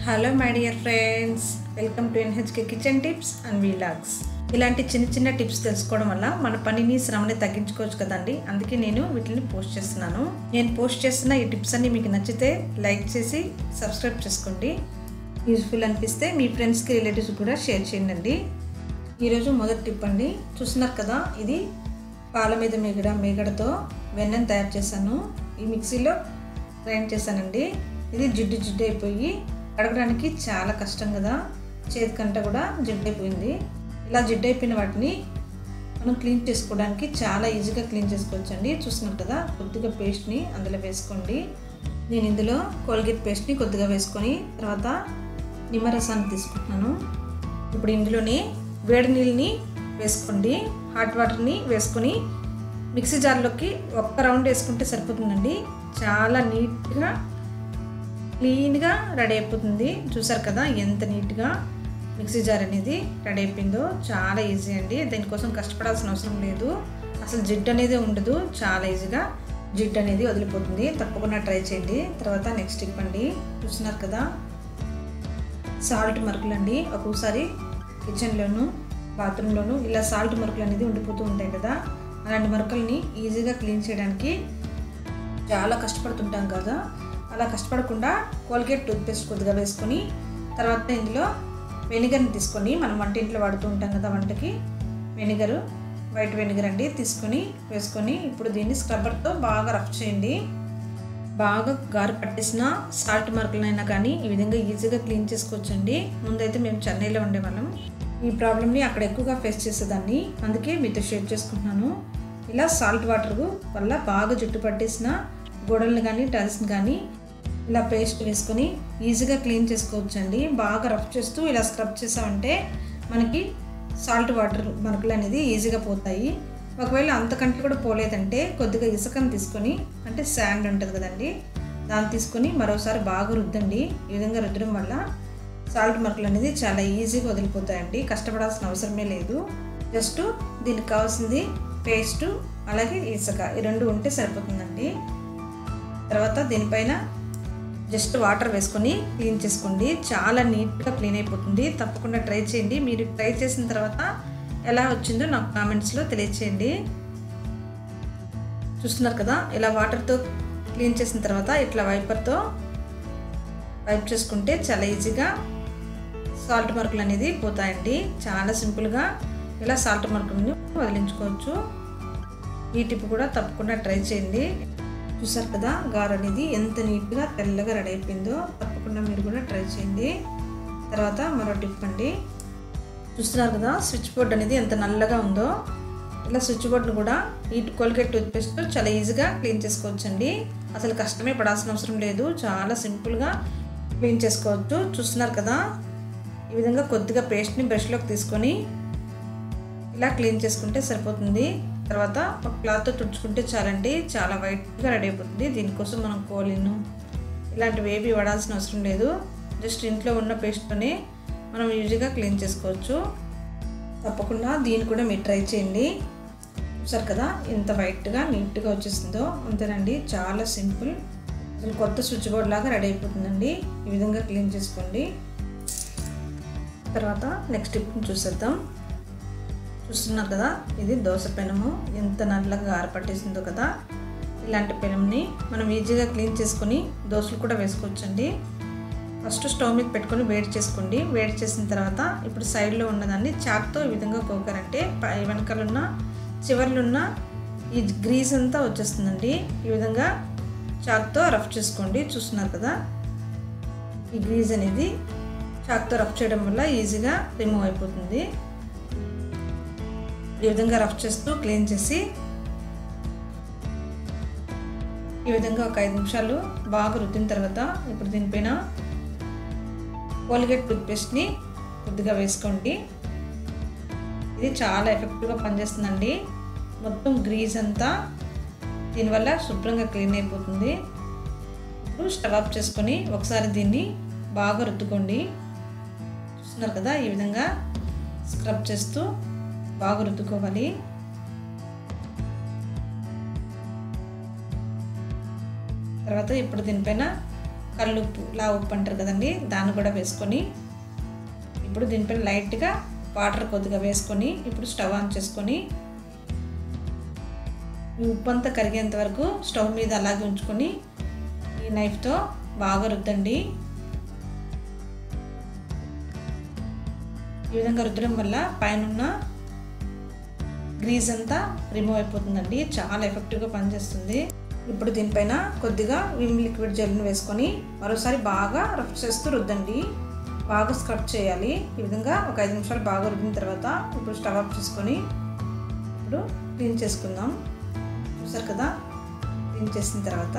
hello my dear friends welcome to NHK kitchen tips and vlogs ఇలాంటి చిన్న చిన్న tips తెలుసుకోవడం వల్ల మన పనిని శ్రమని తగ్గించుకోవచ్చు కదండి అందుకే నేను వీటిని పోస్ట్ చేస్తున్నాను నేను పోస్ట్ చేస్తున్న ఈ టిప్స్ అన్ని మీకు నచ్చితే లైక్ చేసి సబ్స్క్రైబ్ చేసుకోండి యూజ్ఫుల్ అనిపిస్తే మీ ఫ్రెండ్స్కి రిలేటివ్స్ కూడా షేర్ చేయండి ఈరోజు మొదటి టిప్ అండి చూస్తున్నారు కదా ఇది పాల మీద మీగడ మీగడతో వెన్నెను తయారు చేశాను ఈ మిక్సీలో గ్రైండ్ చేశానండి ఇది జిడ్డు జిడ్డు అయిపోయి కడగడానికి చాలా కష్టం కదా చేతికంట కూడా జిడ్డు అయిపోయింది ఇలా జిడ్డు అయిపోయిన వాటిని మనం క్లీన్ చేసుకోవడానికి చాలా ఈజీగా క్లీన్ చేసుకోవచ్చండి చూస్తున్నారు కదా కొద్దిగా పేస్ట్ని అందులో వేసుకోండి నేను ఇందులో కోల్గేట్ పేస్ట్ని కొద్దిగా వేసుకొని తర్వాత నిమ్మరసాన్ని తీసుకుంటున్నాను ఇప్పుడు ఇందులోనే వేడి నీళ్ళని వేసుకోండి హాట్ వాటర్ని వేసుకొని మిక్సీ జార్లోకి ఒక్క రౌండ్ వేసుకుంటే సరిపోతుందండి చాలా నీట్గా క్లీన్గా రెడీ అయిపోతుంది చూసారు కదా ఎంత నీట్గా మిక్సీ జార్ అనేది రెడీ అయిపోయిందో చాలా ఈజీ అండి దీనికోసం కష్టపడాల్సిన అవసరం లేదు అసలు జిడ్డు అనేది ఉండదు చాలా ఈజీగా జిడ్డు అనేది వదిలిపోతుంది తప్పకుండా ట్రై చేయండి తర్వాత నెక్స్ట్ టిప్ అండి చూస్తున్నారు కదా సాల్ట్ మరకలు అండి ఒక్కొక్కసారి కిచెన్లోను బాత్రూంలోను ఇలా సాల్ట్ మరకలు అనేది ఉండిపోతూ ఉంటాయి కదా అలాంటి మరకల్ని ఈజీగా క్లీన్ చేయడానికి చాలా కష్టపడుతుంటాం కదా అలా కష్టపడకుండా కోల్గేట్ టూత్పేస్ట్ కొద్దిగా వేసుకొని తర్వాత ఇందులో వెనిగర్ని తీసుకొని మనం వంటింట్లో వాడుతూ ఉంటాం కదా వంటకి వెనిగరు వైట్ వెనిగర్ అండి తీసుకొని వేసుకొని ఇప్పుడు దీన్ని స్క్రబ్బర్తో బాగా రఫ్ చేయండి బాగా గారు పట్టేసిన సాల్ట్ మార్కులైనా కానీ ఈ విధంగా ఈజీగా క్లీన్ చేసుకోవచ్చండి ముందైతే మేము చెన్నైలో ఉండేవాళ్ళం ఈ ప్రాబ్లమ్ని అక్కడ ఎక్కువగా ఫేస్ చేసేదాన్ని అందుకే మీతో షేర్ చేసుకుంటున్నాను ఇలా సాల్ట్ వాటర్ వల్ల బాగా జుట్టు పట్టేసిన గోడల్ని కానీ టైల్స్ని కానీ ఇలా పేస్ట్ వేసుకొని ఈజీగా క్లీన్ చేసుకోవచ్చండి బాగా రఫ్ చేస్తూ ఇలా స్క్రబ్ చేసామంటే మనకి సాల్ట్ వాటర్ మరకలు అనేది ఈజీగా పోతాయి ఒకవేళ అంతకంటే కూడా పోలేదంటే కొద్దిగా ఇసుకను తీసుకొని అంటే శాండ్ ఉంటుంది కదండి దాన్ని తీసుకొని మరోసారి బాగా రుద్దండి ఈ విధంగా రుద్దడం వల్ల సాల్ట్ మరకలు అనేది చాలా ఈజీగా వదిలిపోతాయండి కష్టపడాల్సిన అవసరమే లేదు జస్ట్ దీనికి కావాల్సింది పేస్టు అలాగే ఇసుక ఈ రెండు ఉంటే సరిపోతుందండి తర్వాత దీనిపైన జస్ట్ వాటర్ వేసుకొని క్లీన్ చేసుకోండి చాలా నీట్గా క్లీన్ అయిపోతుంది తప్పకుండా ట్రై చేయండి మీరు ట్రై చేసిన తర్వాత ఎలా వచ్చిందో నాకు కామెంట్స్లో తెలియచేయండి చూస్తున్నారు కదా ఇలా వాటర్తో క్లీన్ చేసిన తర్వాత ఇట్లా వైపర్తో వైప్ చేసుకుంటే చాలా ఈజీగా సాల్ట్ మార్కులు అనేది పోతాయండి చాలా సింపుల్గా ఇలా సాల్ట్ మార్కులని వదిలించుకోవచ్చు ఈ టిప్ కూడా తప్పకుండా ట్రై చేయండి చూసారు కదా గారు అనేది ఎంత నీట్గా తెల్లగా రెడీ అయిపోయిందో తప్పకుండా మీరు కూడా ట్రై చేయండి తర్వాత మరో టిప్ అండి చూస్తున్నారు కదా స్విచ్ బోర్డ్ అనేది ఎంత నల్లగా ఉందో ఇలా స్విచ్ బోర్డ్ను కూడా ఈ కోల్గేట్ టూత్పేస్ట్తో చాలా ఈజీగా క్లీన్ చేసుకోవచ్చండి అసలు కష్టమే పడాల్సిన అవసరం లేదు చాలా సింపుల్గా క్లీన్ చేసుకోవచ్చు చూస్తున్నారు కదా ఈ విధంగా కొద్దిగా పేస్ట్ని బ్రష్లోకి తీసుకొని ఇలా క్లీన్ చేసుకుంటే సరిపోతుంది తర్వాత ఒక క్లాత్తో తుడుచుకుంటే చాలండి చాలా వైట్గా రెడీ అయిపోతుంది దీనికోసం మనం కోలిను ఇలాంటివి ఏవి వాడాల్సిన అవసరం లేదు జస్ట్ ఇంట్లో ఉన్న పేస్ట్తోనే మనం ఈజీగా క్లీన్ చేసుకోవచ్చు తప్పకుండా దీన్ని కూడా మీరు ట్రై చేయండి చూసారు కదా ఎంత వైట్గా నీట్గా వచ్చేసిందో అంతేనండి చాలా సింపుల్ అసలు కొత్త స్విచ్ బోర్డ్ లాగా రెడీ అయిపోతుందండి ఈ విధంగా క్లీన్ చేసుకోండి తర్వాత నెక్స్ట్ టిప్ని చూసేద్దాం చూస్తున్నారు కదా ఇది దోశ పెనము ఎంత నల్లగా ఆరపట్టేసిందో కదా ఇలాంటి పెనంని మనం ఈజీగా క్లీన్ చేసుకొని దోశలు కూడా వేసుకోవచ్చండి ఫస్ట్ స్టవ్ మీద పెట్టుకొని వేడి చేసుకోండి వేడి చేసిన తర్వాత ఇప్పుడు సైడ్లో ఉన్నదాన్ని చాక్తో ఈ విధంగా కోకారంటే పై వెనకాలన్న చివర్లున్న ఈ గ్రీజ్ అంతా వచ్చేస్తుందండి ఈ విధంగా చాక్తో రఫ్ చేసుకోండి చూస్తున్నారు కదా ఈ గ్రీజ్ అనేది చాక్తో రఫ్ చేయడం వల్ల ఈజీగా రిమూవ్ అయిపోతుంది ఈ విధంగా రఫ్ చేస్తూ క్లీన్ చేసి ఈ విధంగా ఒక ఐదు నిమిషాలు బాగా రుద్దిన తర్వాత ఇప్పుడు దీనిపైన కోల్గేట్ టూత్పేస్ట్ని కొద్దిగా వేసుకోండి ఇది చాలా ఎఫెక్టివ్గా పనిచేస్తుందండి మొత్తం గ్రీజ్ అంతా దీనివల్ల శుభ్రంగా క్లీన్ అయిపోతుంది ఇప్పుడు స్టవ్ ఆఫ్ చేసుకొని ఒకసారి దీన్ని బాగా రుద్దుకోండి చూస్తున్నారు కదా ఈ విధంగా స్క్రబ్ చేస్తూ బాగా రుద్దుకోవాలి తర్వాత ఇప్పుడు దీనిపైన కల్లుప్పు లా ఉప్పు అంటారు కదండి దాన్ని కూడా వేసుకొని ఇప్పుడు దీనిపైన లైట్గా వాటర్ కొద్దిగా వేసుకొని ఇప్పుడు స్టవ్ ఆన్ చేసుకొని ఈ ఉప్పు అంతా కరిగేంత వరకు స్టవ్ మీద అలాగే ఉంచుకొని ఈ నైఫ్తో బాగా రుద్దండి ఈ విధంగా రుద్దడం వల్ల పైన గ్రీజ్ అంతా రిమూవ్ అయిపోతుందండి చాలా ఎఫెక్టివ్గా పనిచేస్తుంది ఇప్పుడు దీనిపైన కొద్దిగా విమ్ లిక్విడ్ జెల్ని వేసుకొని మరోసారి బాగా రఫ్ చేస్తూ రుద్దండి బాగా స్క్రబ్ చేయాలి ఈ విధంగా ఒక ఐదు నిమిషాలు బాగా రుద్దిన తర్వాత ఇప్పుడు స్టవ్ ఆఫ్ చేసుకొని ఇప్పుడు క్లీన్ చేసుకుందాం చూసారు కదా క్లీన్ చేసిన తర్వాత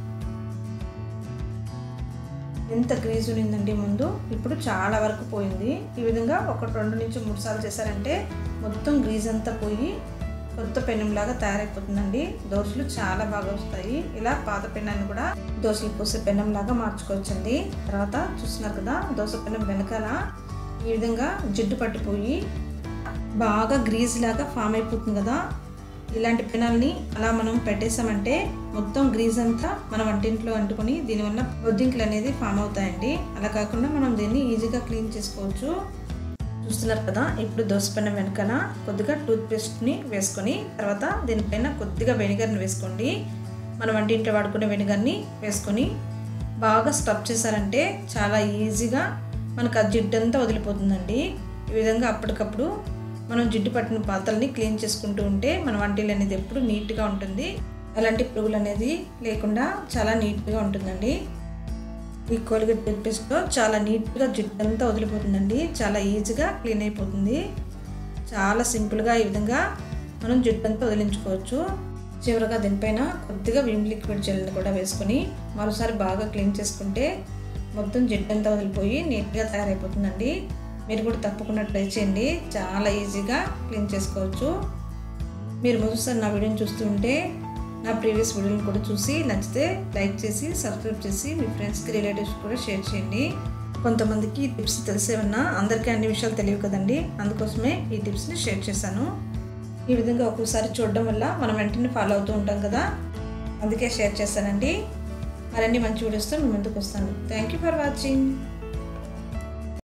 ఎంత గ్రీజ్ ఉన్నిందండి ముందు ఇప్పుడు చాలా వరకు పోయింది ఈ విధంగా ఒక రెండు నుంచి మూడు సార్లు చేశారంటే మొత్తం గ్రీజ్ అంతా పోయి కొత్త పెనంలాగా తయారైపోతుందండి దోశలు చాలా బాగా వస్తాయి ఇలా పాత పెన్నాన్ని కూడా దోశలు పోసే పెనంలాగా మార్చుకోవచ్చండి తర్వాత చూస్తున్నారు కదా దోశ పెనం వెనకాల ఈ విధంగా జిడ్డు పట్టిపోయి బాగా గ్రీజ్ లాగా ఫామ్ అయిపోతుంది కదా ఇలాంటి పెనాల్ని అలా మనం పెట్టేసామంటే మొత్తం గ్రీజ్ అంతా మన వంటింట్లో అంటుకొని దీనివల్ల బొద్దింకలు అనేది ఫామ్ అవుతాయండి అలా కాకుండా మనం దీన్ని ఈజీగా క్లీన్ చేసుకోవచ్చు చూస్తున్నారు కదా ఇప్పుడు దోసపెన్న వెనకాల కొద్దిగా టూత్పేస్ట్ని వేసుకొని తర్వాత దీనిపైన కొద్దిగా వెనిగర్ని వేసుకోండి మన వంటింట్లో వాడుకునే వెనిగర్ని వేసుకొని బాగా స్టఫ్ చేశారంటే చాలా ఈజీగా మనకు ఆ జిడ్డంతా వదిలిపోతుందండి ఈ విధంగా అప్పటికప్పుడు మనం జిడ్డు పట్టిన పాత్రల్ని క్లీన్ చేసుకుంటూ ఉంటే మన వంటిల్ అనేది ఎప్పుడు నీట్గా ఉంటుంది అలాంటి పురుగులు అనేది లేకుండా చాలా నీట్గా ఉంటుందండి ఈ కోల్గేట్ టూత్పేస్ట్తో చాలా నీట్గా జిడ్డు అంతా వదిలిపోతుందండి చాలా ఈజీగా క్లీన్ అయిపోతుంది చాలా సింపుల్గా ఈ విధంగా మనం జిడ్డు అంతా వదిలించుకోవచ్చు చివరగా దీనిపైన కొద్దిగా విమ్ లిక్విడ్ జెల్ని కూడా వేసుకొని మరోసారి బాగా క్లీన్ చేసుకుంటే మొత్తం జిడ్డు అంతా వదిలిపోయి నీట్గా తయారైపోతుందండి మీరు కూడా తప్పకుండా ట్రై చేయండి చాలా ఈజీగా క్లీన్ చేసుకోవచ్చు మీరు మొదటిసారి నా వీడియోని చూస్తుంటే నా ప్రీవియస్ వీడియోని కూడా చూసి నచ్చితే లైక్ చేసి సబ్స్క్రైబ్ చేసి మీ ఫ్రెండ్స్కి రిలేటివ్స్ కూడా షేర్ చేయండి కొంతమందికి ఈ టిప్స్ తెలిసేవన్నా అందరికీ అన్ని విషయాలు తెలియవు కదండి అందుకోసమే ఈ టిప్స్ని షేర్ చేశాను ఈ విధంగా ఒక్కోసారి చూడడం వల్ల మనం వెంటనే ఫాలో అవుతూ ఉంటాం కదా అందుకే షేర్ చేశానండి మరిన్ని మంచి వీడియోస్తో మీ ముందుకు వస్తాను థ్యాంక్ యూ ఫర్ వాచింగ్